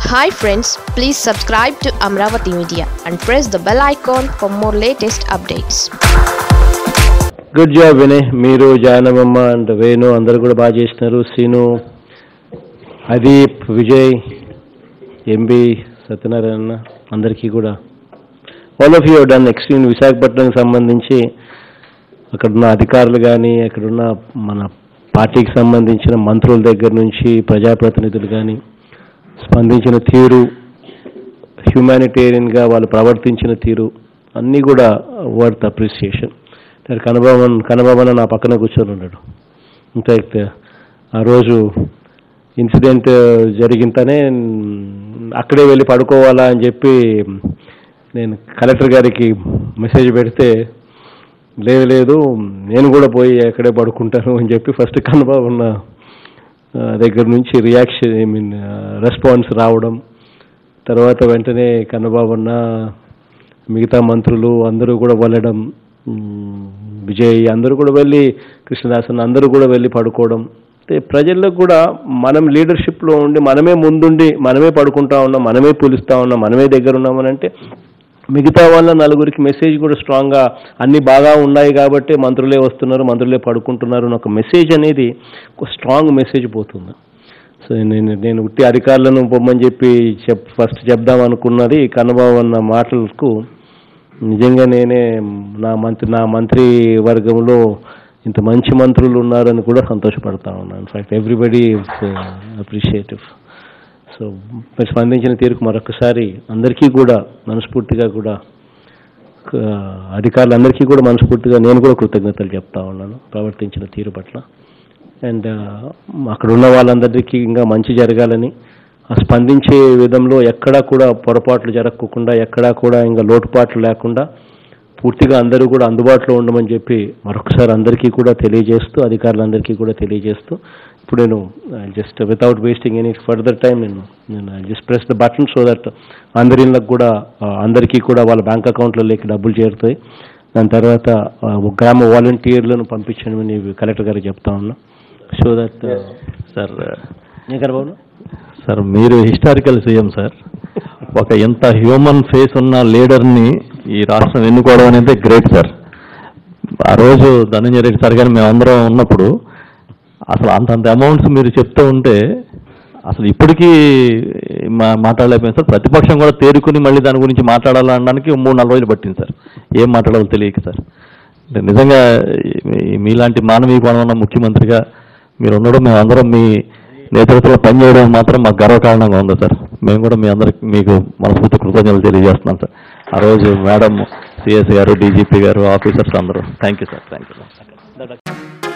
hi friends please subscribe to Amaravati Media and press the bell icon for more latest updates good job Vinay మీరు Janamamma and Venu అందరు కూడా బాగా చేసినారు Seenu Adeep Vijay MB Satyanarayana అందరికీ కూడా all of you done extreme విశాఖపట్నంకి సంబంధించి అక్కడున్న అధికారులు కానీ అక్కడున్న మన పార్టీకి సంబంధించిన మంత్రుల దగ్గర నుంచి ప్రజాప్రతినిధులు కానీ స్పందించిన తీరు హ్యూమానిటేరియన్గా వాళ్ళు ప్రవర్తించిన తీరు అన్నీ కూడా వర్త్ అప్రిసియేషన్ నేను కనబాబన్ కనబాబన్ నా పక్కన కూర్చొని ఉన్నాడు ఇన్ఫాక్ట్ ఆ రోజు ఇన్సిడెంట్ జరిగింతనే అక్కడే వెళ్ళి పడుకోవాలా అని చెప్పి నేను కలెక్టర్ గారికి మెసేజ్ పెడితే లేదు లేదు నేను కూడా పోయి అక్కడే పడుకుంటాను అని చెప్పి ఫస్ట్ కనబాబన్న ఆ, దగ్గర నుంచి రియాక్షన్ ఐ మీన్ రెస్పాన్స్ రావడం తర్వాత వెంటనే కన్నబాబన్న మిగతా మంత్రులు అందరూ కూడా వెళ్ళడం మ్, విజయ్ అందరూ కూడా వెళ్ళి కృష్ణదాసన్ అందరూ కూడా వెళ్ళి పడుకోవడం అంటే ప్రజల్లో కూడా మనం లీడర్షిప్లో ఉండి మనమే ముందుండి మనమే పడుకుంటా ఉన్నాం మనమే పిలుస్తా ఉన్నాం మనమే దగ్గర ఉన్నామని అంటే మిగతా వాళ్ళ నలుగురికి మెసేజ్ కూడా స్ట్రాంగ్గా అన్ని బాగా ఉన్నాయి కాబట్టి మంత్రులే వస్తున్నారు మంత్రులే పడుకుంటున్నారు అని ఒక మెసేజ్ అనేది ఒక స్ట్రాంగ్ మెసేజ్ పోతుంది సో నేను నేను ఉట్టి అధికారులను పొమ్మని చెప్పి చెప్ ఫస్ట్ చెప్దాం అనుకున్నది కన్నబాబు అన్న మాటలకు నిజంగా నేనే నా మంత్రి నా మంత్రి వర్గంలో ఇంత మంచి మంత్రులు ఉన్నారని కూడా సంతోషపడతా ఉన్నాను ఇన్ఫాక్ట్ ఎవ్రీబడి అప్రిషియేటివ్ సో మీరు స్పందించిన తీరుకు మరొకసారి అందరికీ కూడా మనస్ఫూర్తిగా కూడా ఆ, అధికారులందరికీ కూడా మనస్ఫూర్తిగా నేను కూడా కృతజ్ఞతలు చెప్తా ఉన్నాను ప్రవర్తించిన తీరు పట్ల అండ్ అక్కడ ఉన్న వాళ్ళందరికీ ఇంకా మంచి జరగాలని ఆ స్పందించే విధంలో ఎక్కడా కూడా పొరపాట్లు జరగకుండా ఎక్కడా కూడా ఇంకా లోటుపాట్లు లేకుండా పూర్తిగా అందరూ కూడా అందుబాటులో ఉండమని చెప్పి మరొకసారి అందరికీ కూడా తెలియజేస్తూ అధికారులందరికీ కూడా తెలియజేస్తూ ఇప్పుడు నేను just without wasting any further time నేను నేను just press the button so that అందరి ఇళ్ళకి కూడా ఆ, అందరికీ కూడా వాళ్ళ బ్యాంక్ అకౌంట్లలోకి డబ్బులు చేరుతాయి దాని తర్వాత ఆ, ఒక గ్రామ వాలంటీర్లను పంపించండి కలెక్టర్ గారికి చెప్తా ఉన్నా so that sir Babu sir మీరు హిస్టారికల్ సీఎం సార్ ఒక ఎంత హ్యూమన్ ఫేస్ ఉన్న లీడర్ని ఈ రాష్ట్రం ఎన్నుకోవడం అనేది గ్రేట్ సార్ ఆ రోజు ధనంజయ రెడ్డి సార్ గారు మేమందరం ఉన్నప్పుడు అసలు అంతంత అమౌంట్స్ మీరు చెప్తూ ఉంటే అసలు ఇప్పటికీ మా మాట్లాడలేకపోయింది సార్ ప్రతిపక్షం కూడా తేరుకుని మళ్ళీ దాని గురించి మాట్లాడాలనడానికి మూడు నాలుగు రోజులు పట్టింది సార్ ఏం మాట్లాడాలో తెలియక సార్ అంటే నిజంగా ఈ- మీలాంటి మానవీయ గుణం ఉన్న ముఖ్యమంత్రిగా మీరు ఉండడం మేమందరం మీ నేతృత్వంలో పనిచేయడం మాత్రం మాకు గర్వకారణంగా ఉంది సార్ మేము కూడా మీ అందరికి మీకు మనస్ఫూర్తి కృతజ్ఞతలు తెలియజేస్తున్నాం సార్ ఆ రోజు madam CS garu DGP garu officers అందరూ thank you sir thank you